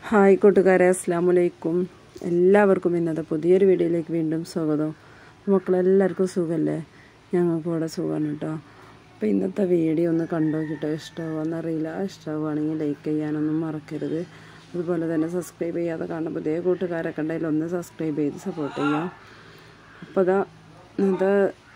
hi കൂട്ടുകാരെ അസ്സാം വലൈക്കും എല്ലാവർക്കും ഇന്നത്തെ പുതിയൊരു വീഡിയോയിലേക്ക് വീണ്ടും സ്വാഗതം മക്കളെല്ലാവർക്കും സുഖമല്ലേ ഞങ്ങൾക്ക് ഇവിടെ സുഖമാണ് കേട്ടോ അപ്പോൾ ഇന്നത്തെ വീഡിയോ ഒന്ന് കണ്ടു നോക്കിട്ടോ ഇഷ്ടമാവുമെന്നറിയില്ല ഇഷ്ടമാവുകയാണെങ്കിൽ ലൈക്ക് ചെയ്യാനൊന്നും മറക്കരുത് അതുപോലെ തന്നെ സബ്സ്ക്രൈബ് ചെയ്യാതെ കാണുന്ന പുതിയ കൂട്ടുകാരൊക്കെ ഉണ്ടെങ്കിൽ ഒന്ന് സബ്സ്ക്രൈബ് ചെയ്ത് സപ്പോർട്ട് ചെയ്യാം അപ്പോൾ അതാ ഇന്നത്തെ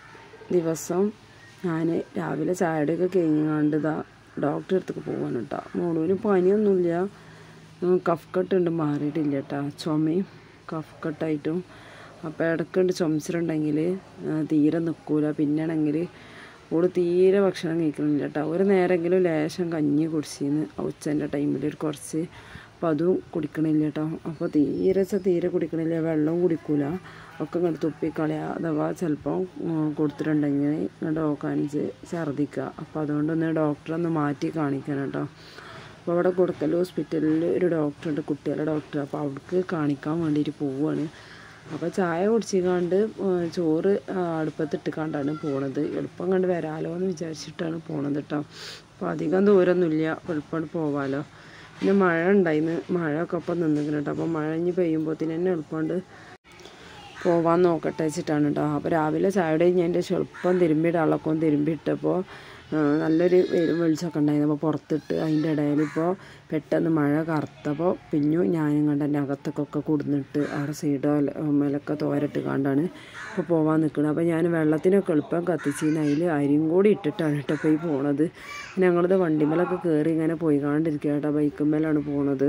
ദിവസം ഞാൻ രാവിലെ ചായയുടെയൊക്കെ കഴിഞ്ഞാണ്ട് ഇതാ ഡോക്ടറെ അടുത്തേക്ക് പോവാണ് കേട്ടോ മോളൂന് പനിയൊന്നുമില്ല ഉം, കഫ് കെട്ടുണ്ട് മാറിയിട്ടില്ല കേട്ടോ ചുമയും കഫ് കെട്ടായിട്ടും അപ്പോൾ ഇടയ്ക്കുണ്ട് ചുമച്ചിട്ടുണ്ടെങ്കിൽ തീരെ നിൽക്കൂല പിന്നെയാണെങ്കിൽ ഓള് തീരെ ഭക്ഷണം കഴിക്കണില്ല കേട്ടോ ഒരു നേരമെങ്കിലും ലേശം കഞ്ഞി കുടിച്ചിന്ന് ഉച്ചൻ്റെ ടൈമിൽ ഒരു കുറച്ച് അപ്പോൾ അതും കുടിക്കണില്ല കേട്ടോ അപ്പോൾ തീരെ വെച്ചാൽ തീരെ കുടിക്കണില്ല വെള്ളവും കുടിക്കൂല ഒക്കെ ഇങ്ങോട്ട് തുപ്പിക്കളയുക അഥവാ ചിലപ്പോൾ കൊടുത്തിട്ടുണ്ടെങ്കിൽ ഇങ്ങോട്ട് കാണിച്ച് ഛർദ്ദിക്കുക അപ്പോൾ അതുകൊണ്ടൊന്ന് ഡോക്ടറെ ഒന്ന് മാറ്റി കാണിക്കണം കേട്ടോ അപ്പോൾ അവിടെ കൊടുക്കൽ ഹോസ്പിറ്റലിൽ ഒരു ഡോക്ടറുണ്ട് കുട്ടികളുടെ ഡോക്ടർ അപ്പോൾ അവിടേക്ക് കാണിക്കാൻ വേണ്ടിയിട്ട് പോവുകയാണ് അപ്പോൾ ചായ കുടിച്ചിക്കാണ്ട് ചോറ് അടുപ്പത്തിട്ടിക്കാണ്ടാണ് പോണത് എളുപ്പം കണ്ട് വരാലോ എന്ന് വിചാരിച്ചിട്ടാണ് പോണത് കേട്ടോ അപ്പോൾ അധികം ദൂരമൊന്നുമില്ല എളുപ്പം പോവാലോ പിന്നെ മഴ ഉണ്ടായിന്ന് മഴയൊക്കെ അപ്പം നിന്നിക്കണം കേട്ടോ അപ്പോൾ മഴ ഇനി പെയ്യുമ്പോഴത്തേന് തന്നെ എളുപ്പമുണ്ട് പോവാൻ നോക്കട്ടെ വെച്ചിട്ടാണ് കേട്ടോ അപ്പോൾ രാവിലെ ചായയുടെ കഴിഞ്ഞ് എൻ്റെ എളുപ്പം തിരുമ്പിയിടാളൊക്കെ തിരുമ്പിയിട്ടപ്പോൾ നല്ലൊരു വെയിലും വെളിച്ചമൊക്കെ ഉണ്ടായിരുന്നു അപ്പോൾ പുറത്തിട്ട് അതിൻ്റെ ഇടയിൽ ഇപ്പോൾ പെട്ടെന്ന് മഴ കറുത്തപ്പോൾ പിന്നും ഞാനും കണ്ട് എൻ്റെ അകത്തൊക്കെ കൊടുന്നിട്ട് അവിടെ സൈഡോ മേലൊക്കെ തോരട്ട് കണ്ടാണ് ഇപ്പോൾ പോവാൻ നിൽക്കുന്നത് അപ്പോൾ ഞാൻ വെള്ളത്തിനൊക്കെ എളുപ്പം കത്തിച്ചിന് അതിൽ അരിയും കൂടി ഇട്ടിട്ടാണ് കേട്ടോ ഇപ്പോൾ ഈ പോണത് ഞങ്ങളിത് വണ്ടിമേലൊക്കെ കയറി ഇങ്ങനെ പോയി കാണ്ടിരിക്കുക കേട്ടോ ബൈക്കുമ്മേലാണ് പോണത്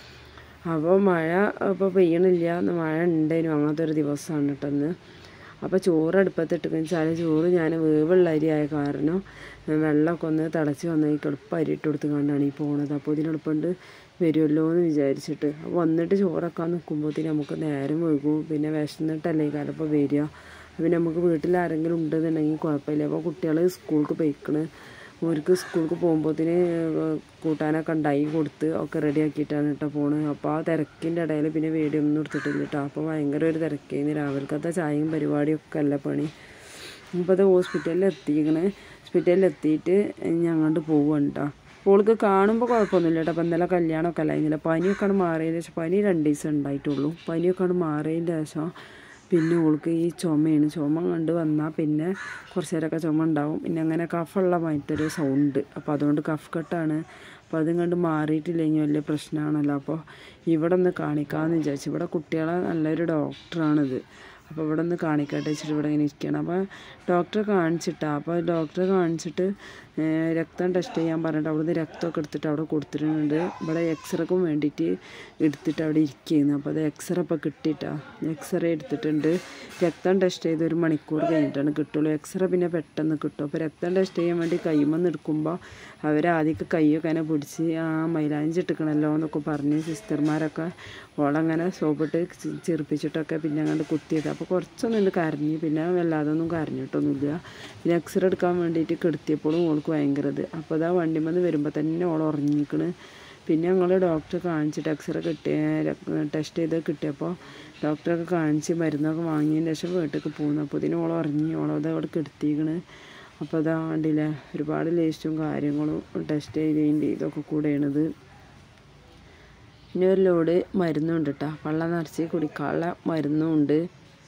അപ്പോൾ മഴ ഇപ്പോൾ പെയ്യണില്ല മഴ ഉണ്ടേനും അങ്ങനത്തെ ഒരു ദിവസമാണ് കേട്ടെന്ന് അപ്പോൾ ചോറ് അടുപ്പത്തിട്ട് വെച്ചാൽ ചോറ് ഞാൻ വേവുള്ള അരി ആയ കാരണം വെള്ളമൊക്കെ ഒന്ന് തിളച്ച് വന്ന ഈ എളുപ്പം അരി ഇട്ട് കൊടുത്ത് കണ്ടാണ് ഈ പോണത് അപ്പോൾ ഇതിനെളുപ്പമുണ്ട് വരുമല്ലോ എന്ന് വിചാരിച്ചിട്ട് അപ്പോൾ വന്നിട്ട് ചോറൊക്കെ നിൽക്കുമ്പോഴത്തേന് നമുക്ക് നേരം വൈകും പിന്നെ വിശന്നിട്ടല്ലേ ചിലപ്പോൾ വരിക പിന്നെ നമുക്ക് വീട്ടിൽ ആരെങ്കിലും ഉണ്ടെന്നുണ്ടെങ്കിൽ കുഴപ്പമില്ല അപ്പോൾ കുട്ടികൾ സ്കൂൾക്ക് പോയിക്കണ് ഓർക്ക് സ്കൂൾക്ക് പോകുമ്പോഴത്തേന് കൂട്ടാനൊക്കെ ഉണ്ടായി കൊടുത്ത് ഒക്കെ റെഡി ആക്കിയിട്ടാണ് കേട്ടോ പോണത് അപ്പോൾ ആ തിരക്കിൻ്റെ ഇടയിൽ പിന്നെ വീഡിയോ ഒന്നും എടുത്തിട്ടില്ല കേട്ടോ അപ്പോൾ ഭയങ്കര ഒരു തിരക്കേന്ന് രാവിലത്തെ ചായയും പരിപാടിയും ഒക്കെ അല്ല പണി ഇപ്പോൾ അത് ഹോസ്പിറ്റലിൽ എത്തിക്കണ് ഹോസ്പിറ്റലിൽ എത്തിയിട്ട് ഞങ്ങോട്ട് പോവുകയാണ് കേട്ടോ ഓൾക്ക് കാണുമ്പോൾ കുഴപ്പമൊന്നുമില്ല കേട്ടോ അപ്പോൾ ഇന്നലെ കല്യാണമൊക്കെ അല്ല ഇന്നലെ പനിയൊക്കെ മാറിയതിന് ശേഷം പനി രണ്ട് ദിവസം ഉണ്ടായിട്ടുള്ളൂ പനിയൊക്കെ മാറിയതിൻ്റെ ശേഷം പിന്നെ ഓൾക്ക് ഈ ചുമയാണ് ചുമ കണ്ട് വന്നാൽ പിന്നെ കുറച്ച് നേരമൊക്കെ ചുമ ഉണ്ടാവും പിന്നെ അങ്ങനെ കഫുള്ള മായിട്ടൊരു സൗണ്ട് അപ്പോൾ അതുകൊണ്ട് കഫ് കട്ടാണ് അപ്പോൾ അതും കണ്ട് മാറിയിട്ടില്ലെങ്കിൽ വലിയ പ്രശ്നമാണല്ലോ അപ്പോൾ ഇവിടെ ഒന്ന് കാണിക്കാമെന്ന് വിചാരിച്ചു ഇവിടെ കുട്ടികളെ നല്ലൊരു ഡോക്ടറാണിത് അപ്പോൾ ഇവിടെ ഒന്ന് കാണിക്കട്ടെ വെച്ചിട്ട് ഇവിടെ ഇങ്ങനെ ഇരിക്കണം അപ്പോൾ ഡോക്ടറെ കാണിച്ചിട്ടാ അപ്പോൾ ഡോക്ടറെ കാണിച്ചിട്ട് രക്തം ടെസ്റ്റ് ചെയ്യാൻ പറഞ്ഞിട്ട് അവിടുന്ന് രക്തമൊക്കെ എടുത്തിട്ട് അവിടെ കൊടുത്തിട്ടുണ്ട് ഇവിടെ എക്സ്റേക്കും വേണ്ടിയിട്ട് എടുത്തിട്ട് അവിടെ ഇരിക്കുന്നു അപ്പോൾ അത് എക്സ്റേ ഇപ്പോൾ കിട്ടിയിട്ടാ എക്സ്റേ എടുത്തിട്ടുണ്ട് രക്തം ടെസ്റ്റ് ചെയ്ത് ഒരു മണിക്കൂർ കഴിഞ്ഞിട്ടാണ് കിട്ടുള്ളൂ എക്സ്റേ പിന്നെ പെട്ടെന്ന് കിട്ടും അപ്പോൾ രക്തം ടെസ്റ്റ് ചെയ്യാൻ വേണ്ടി കൈമെന്ന് എടുക്കുമ്പോൾ അവർ ആദ്യമൊക്കെ കൈയൊക്കെ അങ്ങനെ പിടിച്ച് ആ മൈലാഞ്ചി ഇട്ടിക്കണല്ലോ എന്നൊക്കെ പറഞ്ഞ് സിസ്റ്റർമാരൊക്കെ ഓളങ്ങനെ സോപ്പിട്ട് ചെറുപ്പിച്ചിട്ടൊക്കെ പിന്നെ അങ്ങോട്ട് കുത്തിയത് അപ്പോൾ കുറച്ചൊന്നും ഇത് കരഞ്ഞ് പിന്നെ വല്ലാതെ ഒന്നും കരഞ്ഞിട്ടൊന്നുമില്ല പിന്നെ എക്സ്റേ എടുക്കാൻ വേണ്ടിയിട്ട് കെടുത്തിയപ്പോഴും ഓൾക്ക് ഭയങ്കര ഇത് അപ്പോൾ അതാ വണ്ടിമെന്ന് വരുമ്പോൾ തന്നെ ഓൾ ഉറങ്ങിക്കണ് പിന്നെ ഞങ്ങൾ ഡോക്ടറെ കാണിച്ചിട്ട് എക്സ്റേ കിട്ടിയ ടെസ്റ്റ് ചെയ്ത് കിട്ടിയപ്പോൾ ഡോക്ടറൊക്കെ കാണിച്ച് മരുന്നൊക്കെ വാങ്ങിയതിന് ശേഷം വീട്ടിലേക്ക് പോകുന്നു അപ്പോൾ ഇതിന് ഓൾ ഉറങ്ങി ഓളത് അവിടെ കെടുത്തിക്കണ് അപ്പോൾ അതാ കണ്ടില്ലേ ഒരുപാട് ലേസ്റ്റും കാര്യങ്ങളും ടെസ്റ്റ് ചെയ്തതിൻ്റെ ഇതൊക്കെ കൂടെയാണിത് പിന്നെ ഒരു ലോഡ് മരുന്നുണ്ട് കേട്ടോ വെള്ളം നിറച്ച് കുടിക്കാനുള്ള മരുന്നും ഉണ്ട്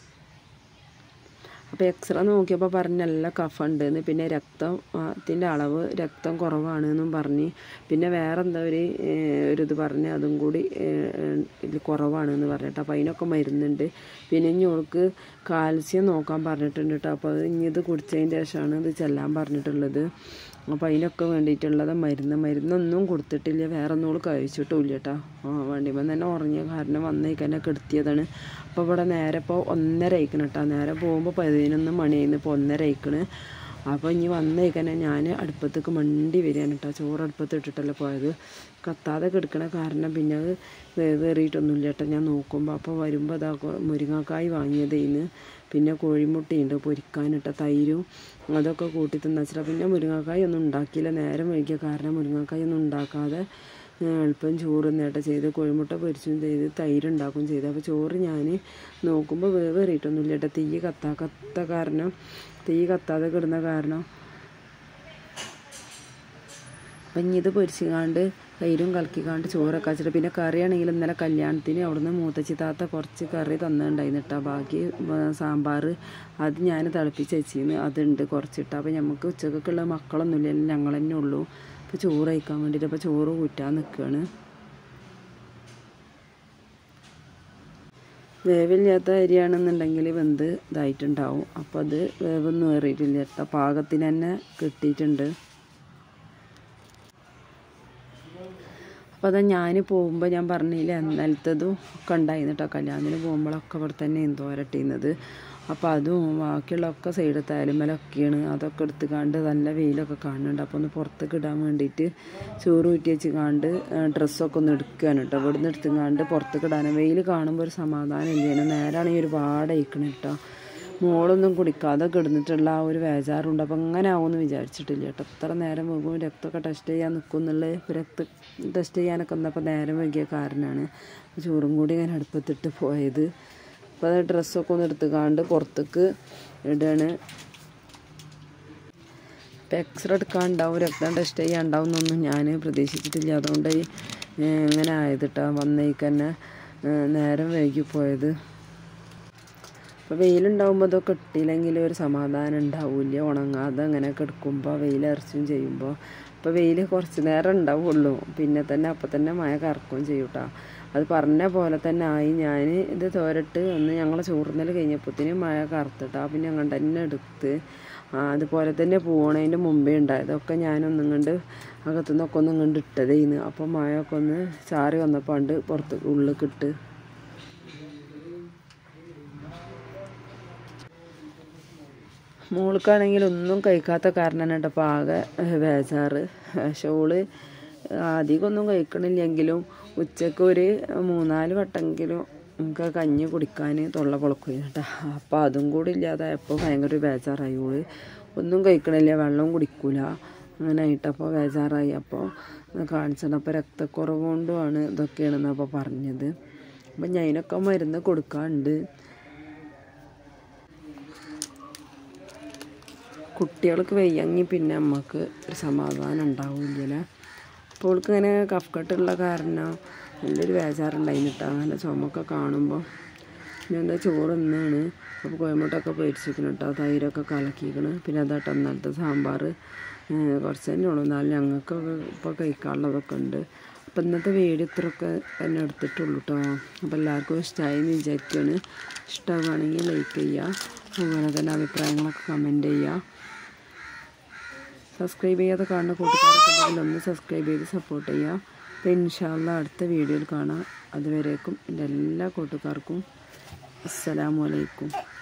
അപ്പോൾ എക്സ്റേ നോക്കിയപ്പോൾ പറഞ്ഞ നല്ല കഫുണ്ടെന്ന് പിന്നെ രക്തം ത്തിൻ്റെ അളവ് രക്തം കുറവാണെന്നും പറഞ്ഞ് പിന്നെ വേറെ എന്താ ഒരു ഒരു ഇത് പറഞ്ഞ് അതും കൂടി ഇതിൽ കുറവാണെന്ന് പറഞ്ഞിട്ട് അപ്പോൾ അതിനൊക്കെ മരുന്നുണ്ട് പിന്നെ ഇനി ഓൾക്ക് കാൽസ്യം നോക്കാൻ പറഞ്ഞിട്ടുണ്ട് കേട്ടോ അപ്പോൾ അത് ഇനി ഇത് കുടിച്ചതിന് ശേഷമാണ് ഇത് ചെല്ലാൻ പറഞ്ഞിട്ടുള്ളത് അപ്പോൾ അതിനൊക്കെ വേണ്ടിയിട്ടുള്ളത് മരുന്ന് മരുന്നൊന്നും കൊടുത്തിട്ടില്ല വേറെ ഒന്നും കഴിച്ചിട്ടുമില്ല കേട്ടോ ആ വണ്ടിമൻ തന്നെ ഉറങ്ങിയ കാരണം വന്നേക്കന്നെ കെടുത്തിയതാണ് അപ്പോൾ ഇവിടെ നേരെ ഇപ്പോൾ ഒന്നര അയക്കണം കേട്ടോ നേരെ പോകുമ്പോൾ പതിനൊന്ന് മണിയായിരുന്നു ഇപ്പോൾ ഒന്നര അയക്കണ് അപ്പോൾ ഇനി വന്നേക്കന്നെ ഞാൻ അടുപ്പത്തേക്ക് മണ്ടി വരികയാണ് കേട്ടോ ചോറ് അടുപ്പത്ത് ഇട്ടിട്ടല്ലേ പോയത് കത്താതെ കിടക്കണ കാരണം പിന്നെ അത് വേവേറിയിട്ടൊന്നുമില്ല കേട്ടോ ഞാൻ നോക്കുമ്പോൾ അപ്പോൾ വരുമ്പോൾ അതാ മുരിങ്ങക്കായ് വാങ്ങിയതേന്ന് പിന്നെ കോഴിമുട്ടയുണ്ട് പൊരിക്കാനിട്ട തൈരും അതൊക്കെ കൂട്ടി തിന്നച്ചാൽ പിന്നെ മുരിങ്ങക്കായ് ഒന്നും ഉണ്ടാക്കിയില്ല നേരം വൈകിയ കാരണം മുരിങ്ങക്കായ് ഒന്നും ഉണ്ടാക്കാതെ എളുപ്പം ചോറ് നേട്ടം ചെയ്ത് കോഴിമുട്ട പൊരിച്ചും ചെയ്ത് തൈരുണ്ടാക്കുകയും ചെയ്തു അപ്പോൾ ചോറ് ഞാൻ നോക്കുമ്പോൾ വേവേറിയിട്ടൊന്നുമില്ല കേട്ടോ തീ കത്താ കത്ത കാരണം തീ കത്താതെ കിടന്ന കാരണം അപ്പം ഇനി ഇത് പൊരിച്ചുകാണ്ട് തൈരും കലക്കിക്കാണ്ട് ചോറൊക്കെ വെച്ചിട്ട് പിന്നെ കറിയാണെങ്കിൽ ഇന്നലെ കല്യാണത്തിന് അവിടുന്ന് മൂത്തച്ചി താത്ത കുറച്ച് കറി തന്നിട്ടുണ്ടായിരുന്നു കേട്ടോ ബാക്കി സാമ്പാർ അത് ഞാൻ തിളപ്പിച്ച് വെച്ചിരുന്നു അതുണ്ട് കുറച്ചിട്ട് അപ്പോൾ നമുക്ക് ഉച്ചക്കൊക്കെയുള്ള മക്കളൊന്നുമില്ല എല്ലാം ഞങ്ങൾ തന്നെ ഉള്ളൂ അപ്പോൾ ചോറ് കഴിക്കാൻ വേണ്ടിയിട്ട് അപ്പോൾ ചോറ് കൂറ്റാൻ നിൽക്കുകയാണ് വേവില്ലാത്ത അരിയാണെന്നുണ്ടെങ്കിൽ വെന്ത് ഇതായിട്ടുണ്ടാവും അപ്പോൾ അത് വേവൊന്നും ഏറിയിട്ടില്ല കേട്ടോ പാകത്തിന് തന്നെ കിട്ടിയിട്ടുണ്ട് അപ്പോൾ അതാ ഞാൻ പോകുമ്പോൾ ഞാൻ പറഞ്ഞില്ല ഇന്നലത്തതും ഒക്കെ ഉണ്ടായിരുന്നു കേട്ടോ കല്യാണത്തിന് പോകുമ്പോഴൊക്കെ ഇവിടെ തന്നെ തോരട്ടിയുന്നത് അപ്പോൾ അതും ബാക്കിയുള്ളതൊക്കെ സൈഡ് തേലുമലൊക്കെയാണ് അതൊക്കെ എടുത്തുകാണ്ട് നല്ല വെയിലൊക്കെ കാണുന്നുണ്ട് അപ്പോൾ ഒന്ന് പുറത്തേക്ക് ഇടാൻ വേണ്ടിയിട്ട് ചോറ് ഊറ്റി വെച്ച് കാണ്ട് ഡ്രസ്സൊക്കെ ഒന്ന് എടുക്കുകയാണ് കേട്ടോ ഇവിടെ നിന്ന് എടുത്തുകാണ്ട് പുറത്തേക്ക് ഇടാനും വെയിൽ കാണുമ്പോൾ ഒരു സമാധാനം ഇല്ലാണ് നേരാണെങ്കിൽ ഒരുപാട് അയക്കണം കേട്ടോ മോളൊന്നും കുടിക്കാതെ കിടന്നിട്ടുള്ള ആ ഒരു വേജാറുണ്ട് അപ്പം അങ്ങനെ ആവുമെന്ന് വിചാരിച്ചിട്ടില്ല കേട്ടോ എത്ര നേരം വൈകും രക്തമൊക്കെ ടെസ്റ്റ് ചെയ്യാൻ നിൽക്കുന്നുള്ളത് രക്തം ടെസ്റ്റ് ചെയ്യാനൊക്കെ വന്നപ്പോൾ നേരം വൈകിയ കാരണമാണ് ചോറും കൂടി ഞാൻ അടുപ്പത്തിട്ട് പോയത് അപ്പോൾ അത് ഡ്രസ്സൊക്കെ ഒന്ന് എടുത്തുകാണ്ട് പുറത്തേക്ക് ഇടുകയാണ് ഇപ്പം എക്സ്റേ എടുക്കാനുണ്ടാവും രക്തം ടെസ്റ്റ് ചെയ്യാനുണ്ടാവും എന്നൊന്നും ഞാൻ പ്രതീക്ഷിച്ചിട്ടില്ല അതുകൊണ്ട് ഇങ്ങനെ ആയത് കേട്ടോ വന്നേക്ക് തന്നെ നേരം വൈകി പോയത് അപ്പോൾ വെയിലുണ്ടാകുമ്പോൾ അതൊക്കെ ഇട്ടില്ലെങ്കിൽ ഒരു സമാധാനം ഉണ്ടാവില്ല ഉണങ്ങാതെ അങ്ങനെ കിടക്കുമ്പോൾ വെയിലരച്ചും ചെയ്യുമ്പോൾ അപ്പോൾ വെയിൽ കുറച്ച് നേരം ഉണ്ടാവുള്ളൂ പിന്നെ തന്നെ അപ്പം തന്നെ മഴ കറക്കുകയും ചെയ്യും കേട്ടോ അത് പറഞ്ഞ പോലെ തന്നെ ആയി ഞാൻ ഇത് തോരട്ട് ഒന്ന് ഞങ്ങളെ ചോറുന്നൽ കഴിഞ്ഞപ്പോഴത്തേന് മഴ കറുത്തിട്ടാ പിന്നെ ഞങ്ങൾ തന്നെ എടുത്ത് അതുപോലെ തന്നെ പോണതിൻ്റെ മുമ്പേ ഉണ്ടായതൊക്കെ ഞാനൊന്നും കണ്ട് അകത്തുനിന്നൊക്കെ ഒന്നും കണ്ട് ഇട്ടതേന്ന് അപ്പോൾ മഴയൊക്കെ ഒന്ന് ചാറി വന്നപ്പോൾ ഉണ്ട് പുറത്ത് ഉള്ളിൽ ഇട്ട് മോൾക്കാണെങ്കിൽ ഒന്നും കഴിക്കാത്ത കാരണമാണ് കേട്ടോ അപ്പോൾ ആകെ ബേജാറ് ഷോള് അധികമൊന്നും കഴിക്കണില്ലെങ്കിലും ഉച്ചക്ക് ഒരു മൂന്നാല് വട്ടെങ്കിലും നമുക്ക് കഞ്ഞി കുടിക്കാൻ തൊള്ള പൊളക്കുകയും കേട്ടോ അപ്പോൾ അതും കൂടി ഇല്ലാതായപ്പോൾ ഭയങ്കര ഒരു ബേജാറായി ഓള് ഒന്നും കഴിക്കണില്ല വെള്ളവും കുടിക്കൂല അങ്ങനെ ആയിട്ടപ്പോൾ ബേജാറായി അപ്പോൾ കാണിച്ചത് അപ്പോൾ രക്തക്കുറവ് കൊണ്ടുമാണ് ഇതൊക്കെയാണെന്ന് അപ്പോൾ പറഞ്ഞത് അപ്പം ഞാനൊക്കെ മരുന്ന് കൊടുക്കാറുണ്ട് കുട്ടികൾക്ക് വയ്യെങ്കിൽ പിന്നെ നമുക്ക് ഒരു സമാധാനം ഉണ്ടാവില്ലല്ലേ അപ്പോൾ അവൾക്ക് ഇങ്ങനെ കഫക്കെട്ടുള്ള കാരണം നല്ലൊരു ബേജാറുണ്ടായിരുന്നു കേട്ടോ അങ്ങനെ ചുമക്കെ കാണുമ്പോൾ പിന്നെ എന്താ ചോറ് ഇന്നാണ് അപ്പോൾ കോയമ്പട്ടൊക്കെ പൊരിച്ചിരിക്കണം കേട്ടോ തൈരൊക്കെ കലക്കിക്കണം പിന്നെ അതാട്ടോ ഇന്നലത്തെ സാമ്പാർ കുറച്ച് തന്നെ ഉള്ളൂ എന്നാലും ഞങ്ങൾക്കൊക്കെ ഇപ്പോൾ കഴിക്കാനുള്ളതൊക്കെ ഉണ്ട് അപ്പോൾ ഇന്നത്തെ വീഡിയോ ഇത്രയൊക്കെ തന്നെ എടുത്തിട്ടുള്ളൂ കേട്ടോ അപ്പോൾ എല്ലാവർക്കും ഇഷ്ടമായി എന്ന് വിചാരിക്കുകയാണ് ഇഷ്ടമാണെങ്കിൽ ലൈക്ക് ചെയ്യുക അതുപോലെ തന്നെ അഭിപ്രായങ്ങളൊക്കെ കമൻറ്റ് ചെയ്യുക സബ്സ്ക്രൈബ് ചെയ്യാതെ കാണുന്ന കൂട്ടുകാരൊക്കെ ഉണ്ടെങ്കിൽ ഒന്ന് സബ്സ്ക്രൈബ് ചെയ്ത് സപ്പോർട്ട് ചെയ്യുക അപ്പോൾ ഇൻഷാല്ല അടുത്ത വീഡിയോയിൽ കാണാം അതുവരേക്കും എൻ്റെ എല്ലാ കൂട്ടുകാർക്കും അസ്സലാമു അലൈക്കും